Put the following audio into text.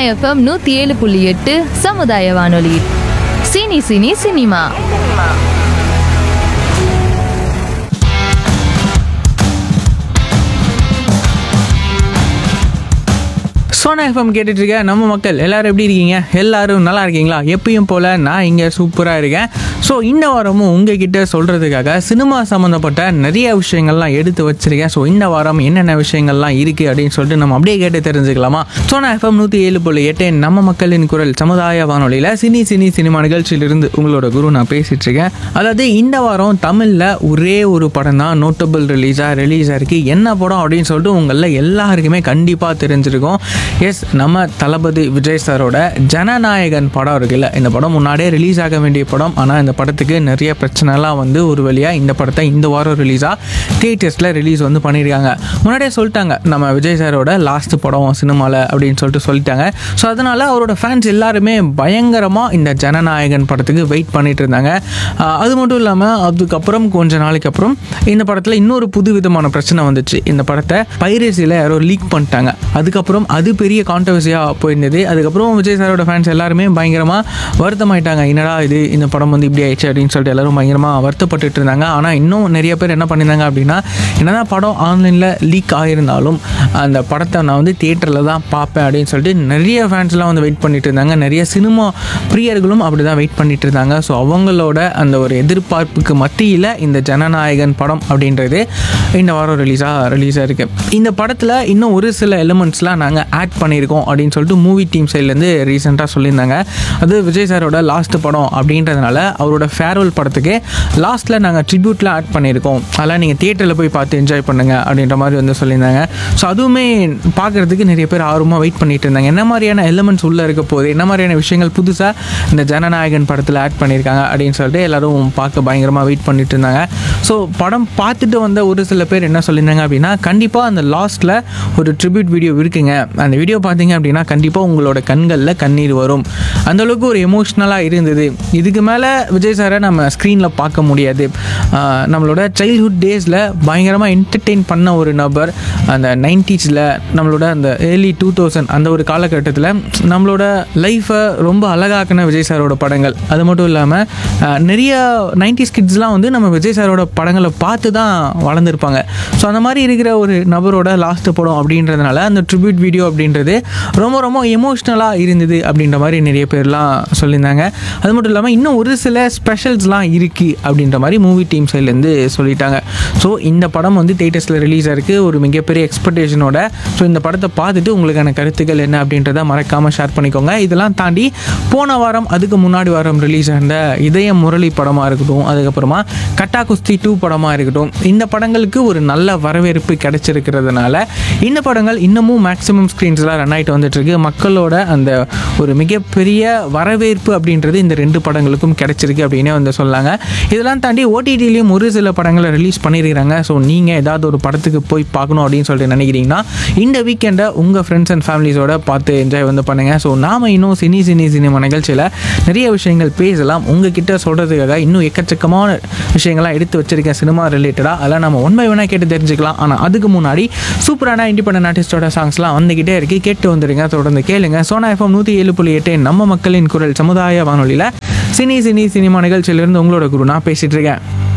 FM நூத்தி ஏழு புள்ளி எட்டு சமுதாய வானொலி சினி சினி சினிமா சோனா எஃப்எம் கேட்டுட்டு இருக்க நம்ம மக்கள் எல்லாரும் எப்படி இருக்கீங்க எல்லாரும் நல்லா இருக்கீங்களா எப்பயும் போல நான் இங்கே சூப்பராக இருக்கேன் ஸோ இந்த வாரமும் உங்ககிட்ட சொல்கிறதுக்காக சினிமா சம்மந்தப்பட்ட நிறைய விஷயங்கள்லாம் எடுத்து வச்சிருக்கேன் ஸோ இந்த வாரம் என்னென்ன விஷயங்கள்லாம் இருக்குது அப்படின்னு சொல்லிட்டு நம்ம அப்படியே கேட்டு தெரிஞ்சுக்கலாமா சோனா எஃப்எம் நூற்றி ஏழு புள்ளி எட்டு நம்ம மக்களின் குரல் சமுதாய வானொலியில் சினி சினி சினிமா நிகழ்ச்சியிலிருந்து உங்களோட குரு நான் பேசிட்டு இருக்கேன் அதாவது இந்த வாரம் தமிழில் ஒரே ஒரு படம் தான் நோட்டபிள் ரிலீஸாக ரிலீஸ் ஆயிருக்கு என்ன படம் அப்படின்னு சொல்லிட்டு உங்களில் எல்லாருக்குமே கண்டிப்பாக தெரிஞ்சிருக்கும் எஸ் நம்ம தளபதி விஜய் சாரோட ஜனநாயகன் படம் இருக்குல்ல இந்த படம் முன்னாடியே ரிலீஸ் ஆக வேண்டிய படம் ஆனால் இந்த படத்துக்கு நிறைய பிரச்சனைலாம் வந்து ஒரு வழியாக இந்த படத்தை இந்த வாரம் ரிலீஸாக தியேட்டர்ஸில் ரிலீஸ் வந்து பண்ணியிருக்காங்க முன்னாடியே சொல்லிட்டாங்க நம்ம விஜய் சாரோட லாஸ்ட் படம் சினிமாவில் அப்படின்னு சொல்லிட்டு சொல்லிட்டாங்க ஸோ அதனால் அவரோட ஃபேன்ஸ் எல்லாருமே பயங்கரமாக இந்த ஜனநாயகன் படத்துக்கு வெயிட் பண்ணிட்டு இருந்தாங்க ஆஹ் அது மட்டும் இல்லாமல் அதுக்கப்புறம் கொஞ்ச நாளைக்கு அப்புறம் இந்த படத்தில் இன்னொரு புது விதமான பிரச்சனை வந்துச்சு இந்த படத்தை பைரேசியில் யாரோ லீக் பண்ணிட்டாங்க அதுக்கப்புறம் அது பெரிய கான்ட்ரவர்சியாக போயிருந்தது அதுக்கப்புறம் விஜய் சாரோட ஃபேன்ஸ் எல்லாருமே பயங்கரமாக வருத்தமாயிட்டாங்க என்னடா இது இந்த படம் வந்து இப்படி ஆயிடுச்சு அப்படின்னு சொல்லிட்டு எல்லாரும் பயங்கரமாக வருத்தப்பட்டுட்டு இருந்தாங்க ஆனால் இன்னும் நிறைய பேர் என்ன பண்ணியிருந்தாங்க அப்படின்னா என்னதான் படம் ஆன்லைனில் லீக் ஆகியிருந்தாலும் அந்த படத்தை நான் வந்து தியேட்டரில் தான் பார்ப்பேன் அப்படின்னு சொல்லிட்டு நிறைய ஃபேன்ஸ்லாம் வந்து வெயிட் பண்ணிட்டு இருந்தாங்க நிறைய சினிமா பிரியர்களும் அப்படி தான் வெயிட் பண்ணிட்டு இருந்தாங்க ஸோ அவங்களோட அந்த ஒரு எதிர்பார்ப்புக்கு மத்தியில் இந்த ஜனநாயகன் படம் அப்படின்றது இந்த வாரம் ரிலீஸாக ரிலீஸாக இருக்குது இந்த படத்தில் இன்னும் ஒரு சில எலிமெண்ட்ஸ்லாம் நாங்கள் ஆட் பண்ணியிருக்கோம் அப்படின்னு சொல்லிட்டு மூவி டீம் சைட்லேருந்து ரீசெண்டாக சொல்லியிருந்தாங்க அது விஜய் சாரோட லாஸ்ட் படம் அப்படின்றதுனால அவரோட ஃபேர்வெல் படத்துக்கு லாஸ்ட்டில் நாங்கள் ட்ரிபியூட்லாம் ஆட் பண்ணியிருக்கோம் அதெல்லாம் நீங்கள் தியேட்டரில் போய் பார்த்து என்ஜாய் பண்ணுங்க அப்படின்ற மாதிரி வந்து சொல்லியிருந்தாங்க ஸோ அதுவுமே பார்க்குறதுக்கு நிறைய பேர் ஆர்வமாக வெயிட் பண்ணிட்டு இருந்தாங்க என்ன மாதிரியான எலிமெண்ட்ஸ் உள்ளே இருக்க போகுது என்ன மாதிரியான விஷயங்கள் புதுசாக இந்த ஜனநாயகன் படத்தில் ஆட் பண்ணியிருக்காங்க அப்படின்னு சொல்லிட்டு எல்லாரும் பார்க்க பயங்கரமாக வெயிட் பண்ணிட்டு இருந்தாங்க ஸோ படம் பார்த்துட்டு வந்த ஒரு சில பேர் என்ன சொல்லியிருந்தாங்க அப்படின்னா கண்டிப்பாக அந்த லாஸ்ட்டில் ஒரு ட்ரிபியூட் வீடியோ இருக்குங்க அந்த வீடியோ பார்த்தீங்க அப்படின்னா கண்டிப்பாக உங்களோட கண்களில் கண்ணீர் வரும் அந்த அளவுக்கு ஒரு எமோஷ்னலாக இருந்தது இதுக்கு மேலே விஜய் சாரை நம்ம ஸ்க்ரீனில் பார்க்க முடியாது ஆஹ் நம்மளோட சைல்ட்ஹுட் டேஸில் பயங்கரமாக என்டர்டெயின் பண்ண ஒரு நபர் அந்த நைன்டிஸில் நம்மளோட அந்த ஏர்லி டூ தௌசண்ட் அந்த ஒரு காலகட்டத்தில் நம்மளோட லைஃப்பை ரொம்ப அழகாக்கின விஜய் சாரோட படங்கள் அது மட்டும் இல்லாமல் நிறைய நைன்டிஸ் கிட்ஸ்லாம் வந்து நம்ம விஜய் சாரோட படங்களை பார்த்து தான் வளர்ந்துருப்பாங்க ஸோ அந்த மாதிரி இருக்கிற ஒரு நபரோட லாஸ்ட் படம் அப்படின்றதுனால அந்த ட்ரிபியூட் வீடியோ அப்படின்றது ரொம்ப ரொம்ப எமோஷ்னலாக இருந்தது அப்படின்ற மாதிரி நிறைய பேர்லாம் சொல்லியிருந்தாங்க அது மட்டும் இல்லாமல் இன்னும் ஒரு சில ஸ்பெஷல்ஸ்லாம் இருக்குது அப்படின்ற மாதிரி மூவி டீம் சைட்லேருந்து சொல்லிட்டாங்க ஸோ இந்த படம் வந்து தேட்டர்ஸில் ரிலீஸ் ஆயிருக்கு ஒரு மிகப்பெரிய எக்ஸ்பெக்டேஷனோட ஸோ இந்த படத்தை பார்த்துட்டு உங்களுக்கான கருத்துக்கள் என்ன அப்படின்றத மறக்காமல் ஷேர் பண்ணிக்கோங்க இதெல்லாம் தாண்டி போன வாரம் அதுக்கு முன்னாடி வாரம் ரிலீஸ் ஆன இதய முரளி படமாக இருக்கட்டும் அதுக்கப்புறமா கட்டா குஸ்தி டூ படமாக இருக்கட்டும் இந்த படங்களுக்கு ஒரு நல்ல வரவேற்பு கிடைச்சிருக்கிறதுனால இந்த படங்கள் இன்னமும் மேக்ஸிமம் ஸ்க்ரீன்ஸ்லாம் ரன் ஆகிட்டு வந்துட்டு இருக்கு மக்களோட அந்த ஒரு மிகப்பெரிய வரவேற்பு அப்படின்றது இந்த ரெண்டு படங்களுக்கும் கிடைச்சிருக்கு அப்படின்னே வந்து சொல்லாங்க இதெல்லாம் தாண்டி ஓடிடிலையும் ஒரு சில படங்களை ரிலீஸ் பண்ணியிருக்கிறாங்க ஸோ நீங்கள் ஏதாவது ஒரு படத்துக்கு போய் பார்க்கணும் அப்படின்னு சொல்லிட்டு நினைக்கிறீங்கன்னா இந்த வீக்கெண்டை உங்கள் ஃப்ரெண்ட்ஸ் அண்ட் ஃபேமிலிஸோட பார்த்து என்ஜாய் வந்து பண்ணுங்கள் ஸோ நாம இன்னும் சினி சினி சினிமா நிகழ்ச்சியில் நிறைய விஷயங்கள் பேசலாம் உங்ககிட்ட சொல்கிறதுக்காக இன்னும் எக்கச்சக்கமான விஷயங்கள்லாம் எடுத்து வச்சிருக்கேன் சினிமா ரிலேட்டடாக அதெல்லாம் நம்ம ஒன் பை ஒன்னாக கேட்டு தெரிஞ்சுக்கலாம் ஆனால் அதுக்கு முன்னாடி சூப்பரான இண்டிபெண்டன்ட் ஆர்டிஸ்டோட சாங்ஸ்லாம் வந்துக்கிட்டே இருக்கு கேட்டு வந்துடுங்க தொடர்ந்து கேளுங்க சோனா எஃப்எம் நூற்றி ஏழு புள்ளி எட்டு நம்ம மக்களின் குரல் சமுதாய வானொலியில் சினி சினி சினிமா நிகழ்ச்சியிலிருந்து உங்களோட குரு நான் பேசிகிட்டு இருக்கேன்